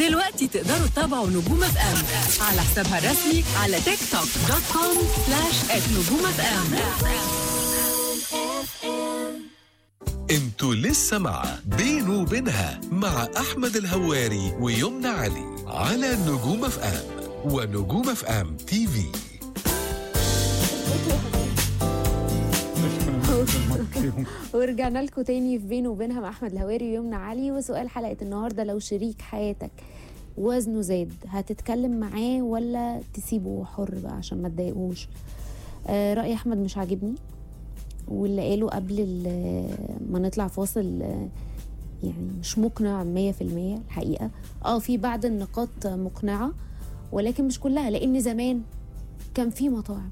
دلوقتي تقدروا تتابعوا نجوم اف ام على حسابها الرسمي على تيك توك دوت كوم سلاش نجوم اف ام انتوا لسه مع بينه وبينها مع احمد الهواري ويمنى علي على نجوم اف ام ونجوم اف ام تي في ورجعنا لكم تاني في بينه وبينها مع احمد الهواري ويمنى علي وسؤال حلقه النهارده لو شريك حياتك وزنه زاد هتتكلم معاه ولا تسيبه حر بقى عشان ما تضايقوش آه راي احمد مش عاجبني واللي قاله قبل ال- ما نطلع فاصل آه، يعني مش مقنع 100% الحقيقه اه في بعض النقاط مقنعه ولكن مش كلها لان زمان كان في مطاعم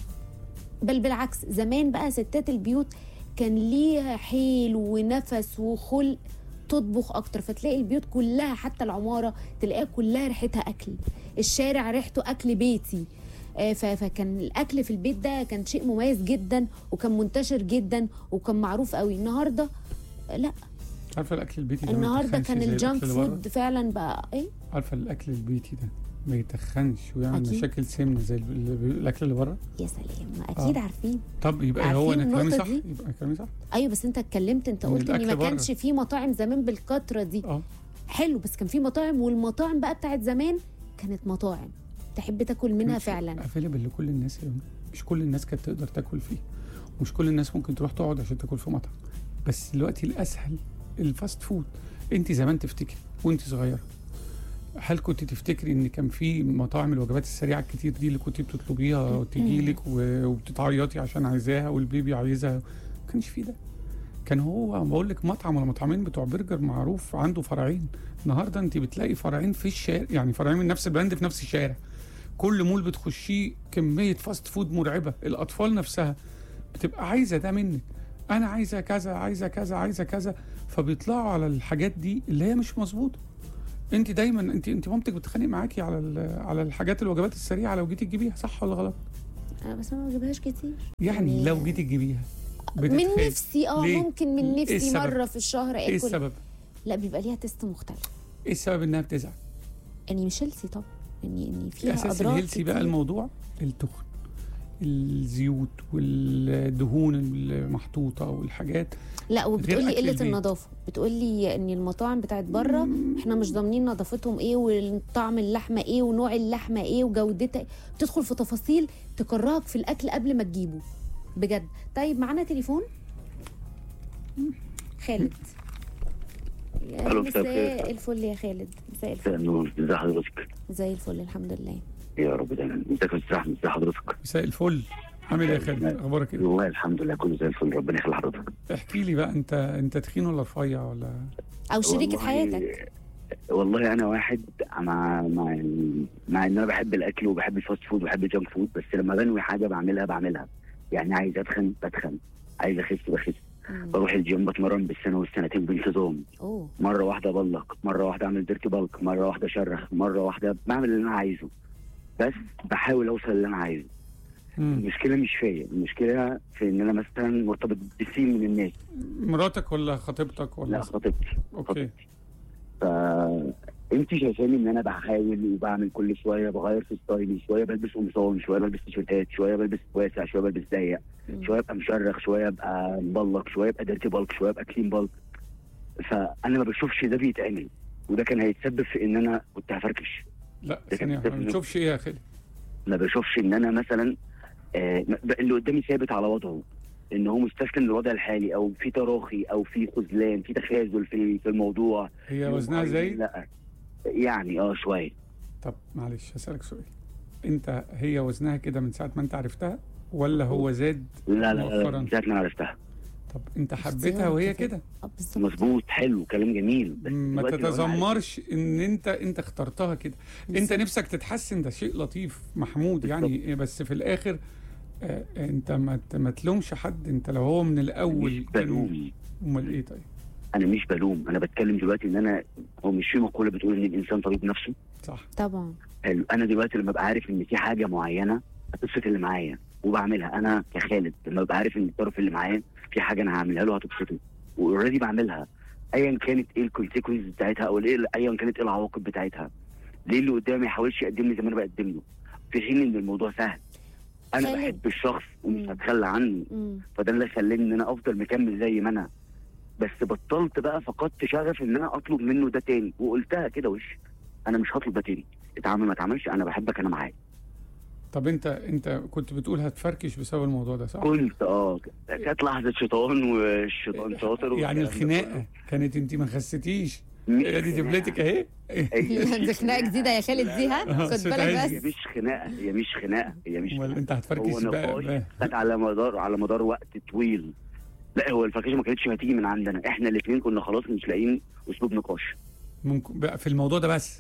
بل بالعكس زمان بقى ستات البيوت كان ليها حيل ونفس وخلق تطبخ اكتر فتلاقي البيوت كلها حتى العماره تلاقيها كلها ريحتها اكل الشارع ريحته اكل بيتي آه، ف- فكان الاكل في البيت ده كان شيء مميز جدا وكان منتشر جدا وكان معروف قوي النهارده آه، لا عارفه الاكل البيتي ده ما النهارده يتخنش كان زي الجانك الأكل اللي بره؟ فود فعلا بقى ايه عارفه الاكل البيتي ده ما يتخنش ويعمل أكيد. مشاكل سمنه زي ال- ال- الاكل اللي بره يا سلام ما اكيد آه. عارفين طب يبقى هو عارفين انا كلامي النقطة صح دي؟ يبقى كلامي صح ايوه بس انت اتكلمت انت إن قلت ان ما الأكل بره. كانش في مطاعم زمان بالكتره دي اه حلو بس كان في مطاعم والمطاعم بقى بتاعت زمان كانت مطاعم تحب تاكل منها فعلا افيلبل لكل الناس يا يومي. مش كل الناس كانت تقدر تاكل فيه مش كل الناس ممكن تروح تقعد عشان تاكل في مطعم بس دلوقتي الاسهل الفاست فود انت زمان تفتكري وانت صغيره هل كنت تفتكري ان كان في مطاعم الوجبات السريعه الكتير دي اللي كنت بتطلبيها وتجي لك وبتتعيطي عشان عايزاها والبيبي عايزها ما كانش في ده كان هو بقول لك مطعم ولا مطعمين بتوع برجر معروف عنده فرعين النهارده انت بتلاقي فرعين في الشارع يعني فرعين من نفس البراند في نفس الشارع كل مول بتخشيه كميه فاست فود مرعبه الاطفال نفسها بتبقى عايزه ده منك انا عايزه كذا عايزه كذا عايزه كذا فبيطلعوا على الحاجات دي اللي هي مش مظبوطه انت دايما انت انت مامتك بتتخانق معاكي على ال- على الحاجات الوجبات السريعه لو جيتي تجيبيها صح ولا غلط انا بس انا ما بجيبهاش كتير يعني يعني- لو جيتي تجيبيها من بتتخانق. نفسي اه ليه؟ ممكن من إيه نفسي السبب؟ مره في الشهر ايه اكل السبب لا بيبقى ليها تيست مختلف ايه السبب انها بتزعل يعني مش هيلثي طبعا يعني يعني فيها اساس اضرار الهيلثي بقى كتير. الموضوع التخن الزيوت والدهون المحطوطه والحاجات لا وبتقولي أكل قله البيت. النظافه بتقولي ان المطاعم بتاعت بره احنا مش ضامنين نظافتهم ايه وطعم اللحمه ايه ونوع اللحمه ايه وجودتها إيه. بتدخل في تفاصيل تكرهك في الاكل قبل ما تجيبه بجد طيب معانا تليفون خالد يا ألو، مساء مساء الخير. الفل يا خالد مساء الفل النور ازي حضرتك زي الفل الحمد لله يا رب دايما ازيك يا استاذ احمد ازي حضرتك مساء الفل عامل ايه يا خالد اخبارك ايه والله الحمد لله كله زي الفل ربنا يخلي حضرتك احكي لي بقى انت انت تخين ولا رفيع ولا او شريكه والله- حياتك والله انا واحد مع مع مع ان انا بحب الاكل وبحب الفاست فود وبحب الجانك فود بس لما بنوي حاجه بعملها بعملها يعني عايز اتخن بتخن عايز اخس بخس مم. بروح الجيم بتمرن بالسنه والسنتين بانتظام اوه مره واحده بلق مره واحده اعمل ديرتي بالك مره واحده اشرخ مره واحده بعمل اللي انا عايزه بس بحاول اوصل اللي انا عايزه مم. المشكله مش فيا المشكله في ان انا مثلا مرتبط بسين من الناس مراتك ولا خطيبتك ولا لا خطيبتي اوكي ف انت شايفاني ان انا بحاول وبعمل كل شويه بغير في ستايلي شويه بلبس قمصان شويه بلبس تيشيرتات شويه بلبس واسع شويه بلبس ضيق مم. شويه ابقى مشرخ شويه ابقى مبلق شويه ابقى ديرتي بالك شويه ابقى كلين بالك فانا ما بشوفش ده بيتعمل وده كان هيتسبب في ان انا كنت هفركش لا ده ثانيه كان- واحدة، ما بتشوفش ايه يا خالد ما بشوفش ان انا مثلا آه اللي قدامي ثابت على وضعه ان هو مستسلم للوضع الحالي او في تراخي او في خذلان في تخاذل في في الموضوع هي وزنها زي لا يعني اه شويه طب معلش هسألك سؤال انت هي وزنها كده من ساعة ما انت عرفتها ولا هو زاد لا لا لا مؤخراً. من ساعه ما أنا عرفتها طب انت حبيتها وهي كده آه، بالظبط مظبوط حلو كلام جميل بس ما دلوقتي لو أنا عارف- تتذمرش ان انت انت اخترتها كده انت بالظبط. نفسك تتحسن ده شيء لطيف محمود يعني بس في الاخر آه انت ما ت- ما تلومش حد انت لو هو من الاول مش كان- بلوم امال ايه طيب انا مش بلوم انا بتكلم دلوقتي ان انا هو مش في مقوله بتقول ان الانسان طبيب نفسه صح طبعا حلو انا دلوقتي لما ابقى عارف ان في حاجه معينه هتبسط اللي معايا وبعملها انا كخالد لما ابقى عارف ان الطرف اللي معايا في حاجه انا هعملها له هتبسطه واوريدي بعملها ايا كانت ايه الكونسيكونس بتاعتها او ايه ايا كانت ايه العواقب بتاعتها ليه اللي قدامي ما يحاولش يقدم لي زي ما انا بقدم له في حين ان الموضوع سهل انا خالد. بحب الشخص ومش مم. هتخلى عنه مم. فده اللي خلاني ان انا افضل مكمل زي ما انا بس بطلت بقى فقدت شغف ان انا اطلب منه ده تاني وقلتها كده وش انا مش هطلب ده تاني اتعامل ما اتعاملش انا بحبك انا معاك طب انت انت كنت بتقول هتفركش بسبب الموضوع ده صح؟ كنت اه كانت لحظه شيطان والشيطان شاطر يعني والكلام ده الخناقه كانت انت ما خسيتيش كله. مش هي دي خناقة. دبلتك اهي هي دي خناقه جديده يا خالد دي ها لا. خد ست بالك عز. هي بس مش خناقه هي مش خناقه هي مش امال خناقة. انت هتفركش هو بقى, نقاش بقى. كانت على مدار على مدار وقت طويل لا هو الفركشه ما كانتش هتيجي من عندنا احنا الاثنين كنا خلاص مش لاقيين اسلوب نقاش ممكن بقى في الموضوع ده بس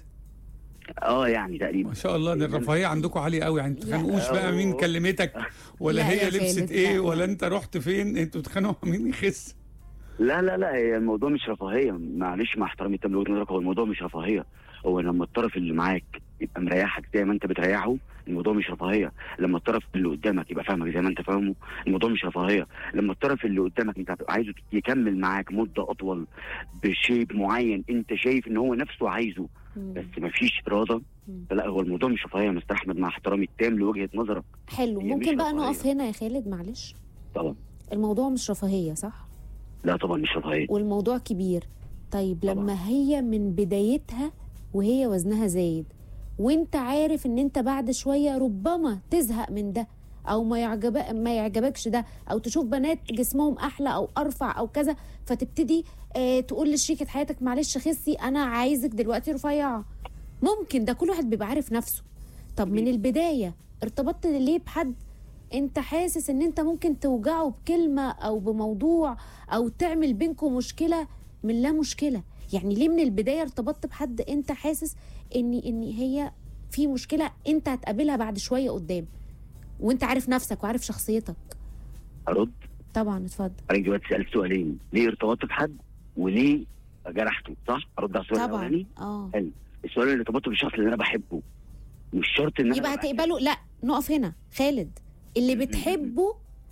اه يعني تقريبا ما شاء الله ده الرفاهيه عندكم عاليه قوي يعني انتوا تتخانقوش بقى مين كلمتك ولا لا هي يا لبست خالد، ايه لا. ولا انت رحت فين انتوا بتتخانقوا مين يخس لا لا لا هي الموضوع مش رفاهيه معلش مع احترامي تم وجهه نظرك هو الموضوع مش رفاهيه هو لما الطرف اللي معاك يبقى مريحك زي ما انت بتريحه الموضوع مش رفاهيه لما الطرف اللي قدامك يبقى فاهمك زي ما انت فاهمه الموضوع مش رفاهيه لما الطرف اللي قدامك انت هتبقى عايزه يكمل معاك مده اطول بشيء معين انت شايف ان هو نفسه عايزه مم. بس مفيش اراده مم. فلا هو الموضوع مش رفاهيه يا مستر احمد مع احترامي التام لوجهه نظرك حلو هي ممكن مش بقى رفاهية. نقف هنا يا خالد معلش طبعا الموضوع مش رفاهيه صح لا طبعا مش رفاهيه والموضوع كبير طيب طبعا. لما هي من بدايتها وهي وزنها زايد وانت عارف ان انت بعد شويه ربما تزهق من ده او ما يعجب ما يعجبكش ده او تشوف بنات جسمهم احلى او ارفع او كذا فتبتدي آه تقول لشريكه حياتك معلش خسي انا عايزك دلوقتي رفيعه ممكن ده كل واحد بيبقى عارف نفسه طب من البدايه ارتبطت ليه بحد انت حاسس ان انت ممكن توجعه بكلمه او بموضوع او تعمل بينكم مشكله من لا مشكله يعني ليه من البدايه ارتبطت بحد انت حاسس ان ان هي في مشكله انت هتقابلها بعد شويه قدام وانت عارف نفسك وعارف شخصيتك ارد طبعا اتفضل حضرتك دلوقتي سالت سؤالين ليه ارتبطت بحد وليه جرحته صح؟ ارد على السؤال طبعا الاولاني اه السؤال اللي ارتبطته بالشخص اللي انا بحبه مش شرط ان انا يبقى أبقى هتقبله لا نقف هنا خالد اللي بتحبه